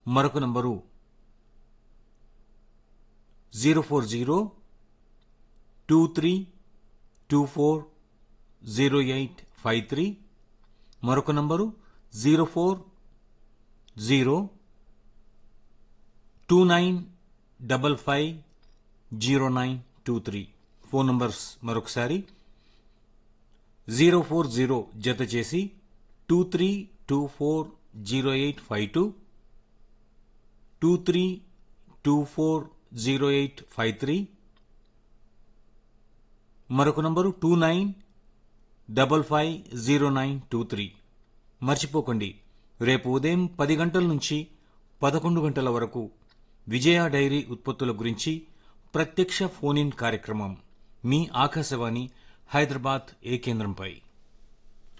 మరొక number zero four zero two three two four zero eight five three మరొక number zero four zero two nine double five zero nine two three phone numbers మరొకసారి zero four zero జత చేసి two three two four zero eight five two two three two four zero eight five three మరొక number two nine double five zero nine two three మర్చిపోకండి రేపు ఉదయం పది గంటల నుంచి పదకొండు గంటల వరకు విజయ డైరీ ఉత్పత్తుల గురించి ప్రత్యక్ష ఫోన్ ఇన్ కార్యక్రమం మీ ఆకాశవాణి హైదరాబాద్ ఏ కేంద్రంపై